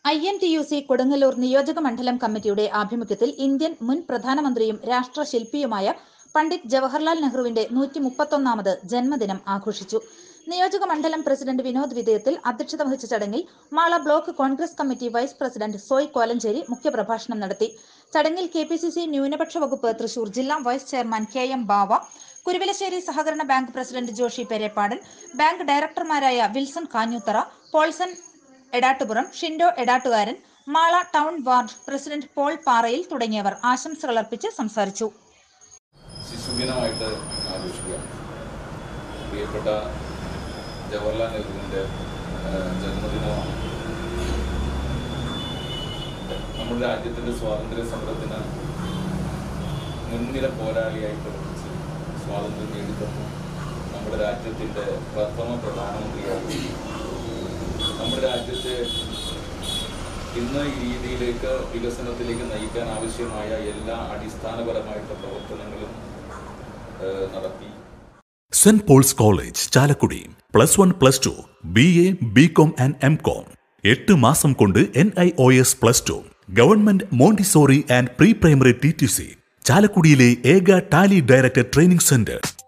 I N T U C Kodungallur നിയോജക മണ്ഡലം കമ്മിറ്റിയുടെ ആഭിമുഖ്യത്തിൽ ഇന്ത്യൻ മുൻ പ്രധാനമന്ത്രിയും രാഷ്ട്രശില്പിയുമായ പണ്ഡിറ്റ് ജവഹർലാൽ നെഹ്റുവിന്റെ നൂറ്റി മുപ്പത്തൊന്നാമത് ജന്മദിനം ആഘോഷിച്ചു നിയോജക മണ്ഡലം പ്രസിഡന്റ് വിനോദ് വിധേയത്തിൽ അധ്യക്ഷത വഹിച്ച ചടങ്ങിൽ Mala block Congress committee vice president Soy Kolenchery മുഖ്യപ്രഭാഷണം നടത്തി ചടങ്ങിൽ കെ പി സി സി ന്യൂനപക്ഷ വകുപ്പ് തൃശൂർ ജില്ലാ vice chairman K M Bava Kuruvilassery സഹകരണ bank president Joshy Pereppadan bank ഡയറക്ടർമാരായ Wilson Kanjoothara Paulson Edattupuram Shindo Edattukaran Mala town ward president Paul Parayil തുടങ്ങിയവർ ആശംസകൾ അർപ്പിച്ച് സംസാരിച്ചു ശിശുദിനമായിട്ട് ആഘോഷിക്കുകയാണ് പ്രിയപ്പെട്ട ജവഹർലാൽ നെഹ്റുവിൻ്റെ ജന്മദിനമാണ് നമ്മുടെ രാജ്യത്തിൻ്റെ സ്വാതന്ത്ര്യ സമരത്തിന് മുൻനിര പോരാളിയായി പ്രവർത്തിച്ച് സ്വാതന്ത്ര്യം നേടിത്തന്നു നമ്മുടെ രാജ്യത്തിൻ്റെ പ്രഥമ പ്രധാനമന്ത്രിയായി നമ്മുടെ രാജ്യത്തെ ഇന്ന് ഈ രീതിയിലേക്ക് വികസനത്തിലേക്ക് നയിക്കാൻ ആവശ്യമായ എല്ലാ അടിസ്ഥാനപരമായിട്ടുള്ള പ്രവർത്തനങ്ങളും ഏഹ്, നടത്തി Saint Paul's college Chalakudy plus one plus two B A B com and M com എട്ട് മാസം കൊണ്ട് N I O S plus two government Montessori and pre primary T T C ചാലക്കുടിയിലെ ഏക ടാലി ഡയറക്ടർ ട്രെയിനിംഗ് സെന്റർ